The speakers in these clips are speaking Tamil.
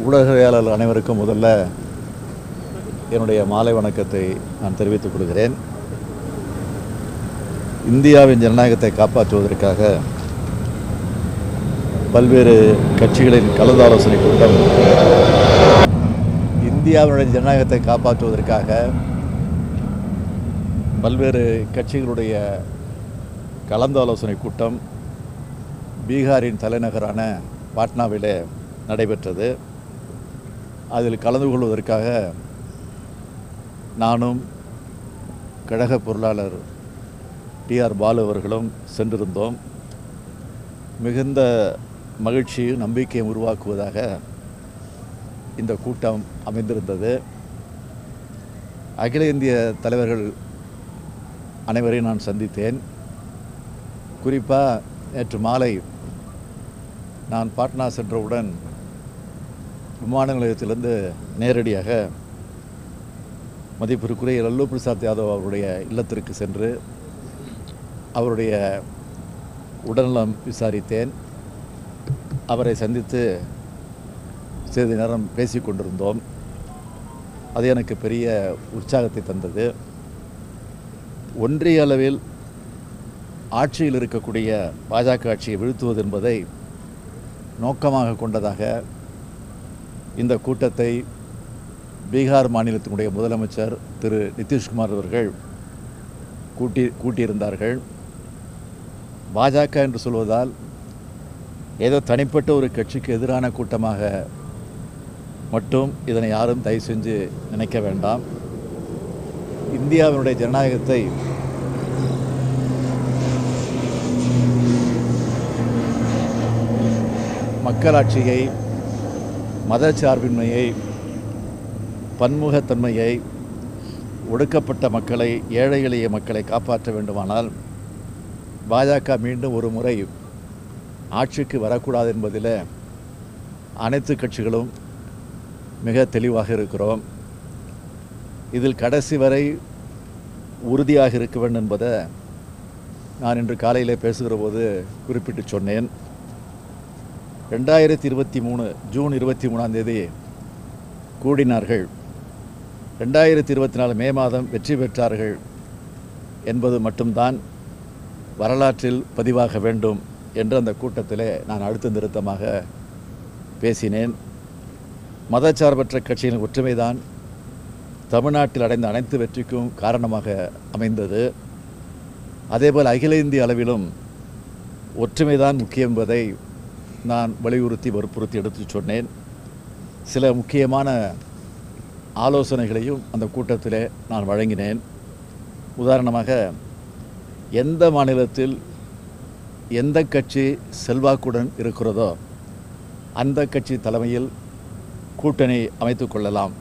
ஊடகவியலாளர் அனைவருக்கும் முதல்ல என்னுடைய மாலை வணக்கத்தை நான் தெரிவித்துக் கொள்கிறேன் இந்தியாவின் ஜனநாயகத்தை காப்பாற்றுவதற்காக பல்வேறு கட்சிகளின் கலந்தாலோசனை கூட்டம் இந்தியாவினுடைய ஜனநாயகத்தை காப்பாற்றுவதற்காக பல்வேறு கட்சிகளுடைய கலந்தாலோசனை கூட்டம் பீகாரின் தலைநகரான பாட்னாவிலே நடைபெற்றது அதில் கலந்து கொள்வதற்காக நானும் கழக பொருளாளர் டிஆர் பாலு அவர்களும் சென்றிருந்தோம் மிகுந்த மகிழ்ச்சியும் நம்பிக்கையும் உருவாக்குவதாக இந்த கூட்டம் அமைந்திருந்தது அகில இந்திய தலைவர்கள் அனைவரையும் நான் சந்தித்தேன் குறிப்பாக நேற்று மாலை நான் பாட்னா சென்றவுடன் விமான நிலையத்திலிருந்து நேரடியாக மதிப்பிற்குரிய லல்லு பிரசாத் யாதவ் அவருடைய இல்லத்திற்கு சென்று அவருடைய உடல்நலம் விசாரித்தேன் அவரை சந்தித்து சிறிது நேரம் பேசிக் கொண்டிருந்தோம் அது எனக்கு பெரிய உற்சாகத்தை தந்தது ஒன்றிய அளவில் ஆட்சியில் இருக்கக்கூடிய பாஜக ஆட்சியை வீழ்த்துவது என்பதை நோக்கமாக கொண்டதாக இந்த கூட்டத்தை பீகார் மாநிலத்தினுடைய முதலமைச்சர் திரு நிதிஷ்குமார் அவர்கள் கூட்டி கூட்டியிருந்தார்கள் பாஜக என்று சொல்வதால் ஏதோ தனிப்பட்ட ஒரு கட்சிக்கு எதிரான கூட்டமாக மட்டும் இதனை யாரும் தயவு செஞ்சு நினைக்க வேண்டாம் இந்தியாவினுடைய ஜனநாயகத்தை மக்களாட்சியை மதச்சார்பின்மையை பன்முகத்தன்மையை ஒடுக்கப்பட்ட மக்களை ஏழை எளிய மக்களை காப்பாற்ற வேண்டுமானால் பாஜக மீண்டும் ஒரு முறை ஆட்சிக்கு வரக்கூடாது என்பதில் அனைத்து கட்சிகளும் மிக தெளிவாக இருக்கிறோம் இதில் கடைசி வரை உறுதியாக இருக்க வேண்டும் என்பதை நான் இன்று காலையிலே பேசுகிற போது குறிப்பிட்டு சொன்னேன் ரெண்டாயிரத்தி இருபத்தி மூணு ஜூன் இருபத்தி மூணாம் தேதி கூடினார்கள் ரெண்டாயிரத்தி இருபத்தி நாலு மே மாதம் வெற்றி பெற்றார்கள் என்பது மட்டும்தான் வரலாற்றில் பதிவாக வேண்டும் என்று அந்த கூட்டத்திலே நான் அழுத்த நிறுத்தமாக பேசினேன் மதச்சார்பற்ற கட்சியின் ஒற்றுமைதான் தமிழ்நாட்டில் அடைந்த அனைத்து வெற்றிக்கும் காரணமாக அமைந்தது அதேபோல் அகில இந்திய அளவிலும் ஒற்றுமைதான் முக்கியம் என்பதை நான் வலியுறுத்தி வற்புறுத்தி எடுத்துச் சொன்னேன் சில முக்கியமான ஆலோசனைகளையும் அந்த கூட்டத்திலே நான் வழங்கினேன் உதாரணமாக எந்த மாநிலத்தில் எந்த கட்சி செல்வாக்குடன் இருக்கிறதோ அந்த கட்சி தலைமையில் கூட்டணி அமைத்துக் கொள்ளலாம்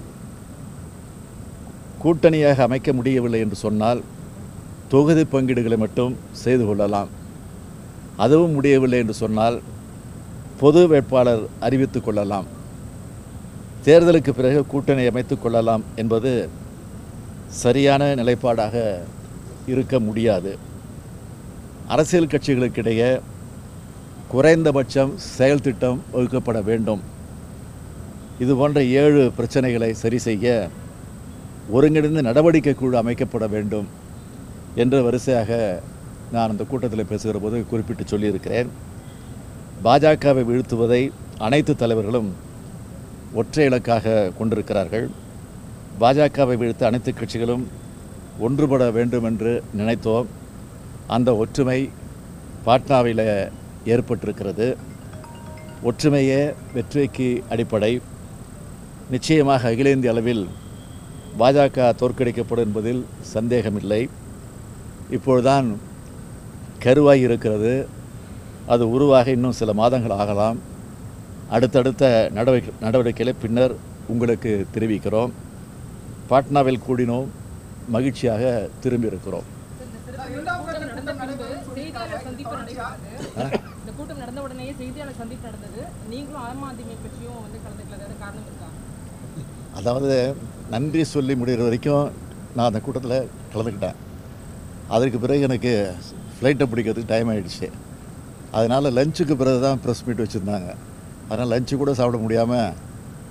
கூட்டணியாக அமைக்க முடியவில்லை என்று சொன்னால் தொகுதி பங்கீடுகளை மட்டும் செய்து கொள்ளலாம் அதுவும் முடியவில்லை என்று சொன்னால் பொது வேட்பாளர் அறிவித்துக் கொள்ளலாம் தேர்தலுக்கு பிறகு கூட்டணி அமைத்துக் கொள்ளலாம் என்பது சரியான நிலைப்பாடாக இருக்க முடியாது அரசியல் கட்சிகளுக்கிடையே குறைந்தபட்சம் செயல் திட்டம் வகுக்கப்பட வேண்டும் இது போன்ற ஏழு பிரச்சனைகளை சரி செய்ய ஒருங்கிணைந்த நடவடிக்கை குழு அமைக்கப்பட வேண்டும் என்ற வரிசையாக நான் அந்த கூட்டத்தில் பேசுகிற போது குறிப்பிட்டு சொல்லியிருக்கிறேன் பாஜகவை வீழ்த்துவதை அனைத்து தலைவர்களும் ஒற்றை இலக்காக கொண்டிருக்கிறார்கள் பாஜகவை வீழ்த்த அனைத்து கட்சிகளும் ஒன்றுபட வேண்டும் என்று நினைத்தோம் அந்த ஒற்றுமை பாட்னாவில் ஏற்பட்டிருக்கிறது ஒற்றுமையே வெற்றிக்கு அடிப்படை நிச்சயமாக அகில இந்திய அளவில் பாஜக தோற்கடிக்கப்படும் என்பதில் சந்தேகமில்லை இப்பொழுதுதான் கருவாய் இருக்கிறது அது உருவாக இன்னும் சில மாதங்கள் ஆகலாம் அடுத்தடுத்த நடவடிக்கை நடவடிக்கைகளை பின்னர் உங்களுக்கு தெரிவிக்கிறோம் பாட்னாவில் கூடினோம் மகிழ்ச்சியாக திரும்பி இருக்கிறோம் கூட்டம் நடந்த பின்பு செய்தியாளர் சந்திப்பு நடைபெற்றது இந்த கூட்டம் நடந்த உடனேயே செய்தியாளர் சந்திப்பு நடந்தது நீங்களும் ஆம் ஆத்மி கட்சியும் வந்து கலந்துக்கல ஏதாவது காரணம் இருக்கா அதாவது நன்றி சொல்லி முடிகிற வரைக்கும் நான் அந்த கூட்டத்தில் கலந்துக்கிட்டேன் அதற்கு பிறகு எனக்கு ஃப்ளைட்டை பிடிக்கிறதுக்கு டைம் ஆகிடுச்சு அதனால் லஞ்சுக்கு பிறகு தான் ப்ரெஸ் மீட் வச்சுருந்தாங்க அதனால் லஞ்சு கூட சாப்பிட முடியாமல்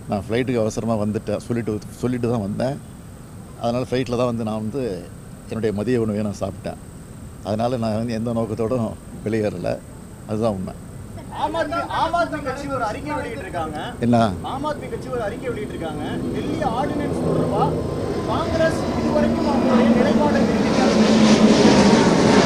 நான் ஃப்ளைட்டுக்கு அவசரமாக வந்துட்டேன் சொல்லிட்டு சொல்லிட்டு தான் வந்தேன் அதனால் ஃப்ளைட்டில் தான் வந்து நான் வந்து என்னுடைய மதிய உணவை நான் சாப்பிட்டேன் அதனால் நான் வந்து எந்த நோக்கத்தோடும் வெளியேறலை அதுதான் உண்மை ஆம் ஆத்மி ஆம் ஆத்மி கட்சி ஒரு அறிக்கை வெளியிட்டிருக்காங்க என்ன ஆம் ஆத்மி கட்சி ஒரு அறிக்கை வெளியிட்டிருக்காங்க டெல்லி ஆர்டினன்ஸ் தொடர்பா காங்கிரஸ் இதுவரைக்கும் அவங்களுடைய நிலைப்பாடை தெரிவிக்காங்க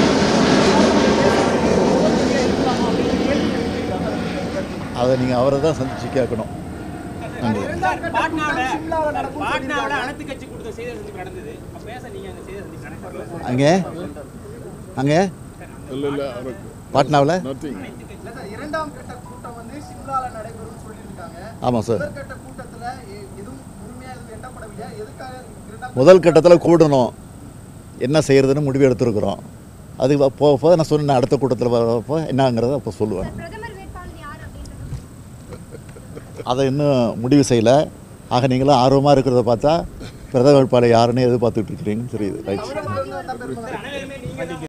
அதை நீங்கள் அவரை தான் சந்திச்சு கேட்கணும் நன்றி பாட்னாவில் பாட்னாவில் அனைத்து கட்சி கூட்டத்தில் செய்தி சந்திப்பு நடந்தது அப்போ பேச நீங்கள் அங்கே செய்தி சந்திப்பு நடக்கல அங்கே அங்கே பாட்னாவில் இல்ல சார் இரண்டாம் கட்ட கூட்டம் வந்து சிம்லால நடைபெறும் சொல்லியிருக்காங்க ஆமாம் சார் முதற்கட்ட கூட்டத்துல எ- எதுவும் முழுமையா எதுவும் எட்டப்படவில்லையா எதுக்காக இரண்டாம் முதல் கட்டத்தில் கூடணும் என்ன செய்கிறதுன்னு முடிவு எடுத்திருக்கிறோம் அது போக போக நான் சொன்னேன் அடுத்த கூட்டத்தில் வரப்போ என்னங்கிறத அப்போ சொல்லுவேன் பிரதமர் வேட்பாளர் யார் அப்படின்றது அதை இன்னும் முடிவு செய்யலை ஆக நீங்களும் ஆர்வமாக இருக்கிறத பார்த்தா பிரதம வேட்பாளர் யாருன்னு எதிர்பார்த்துட்டு இருக்கிறீங்கன்னு தெரியுது ரைட் தமிழகத்துல இருந்து வந்த பெருமளவு அனைவருமே நீங்கள்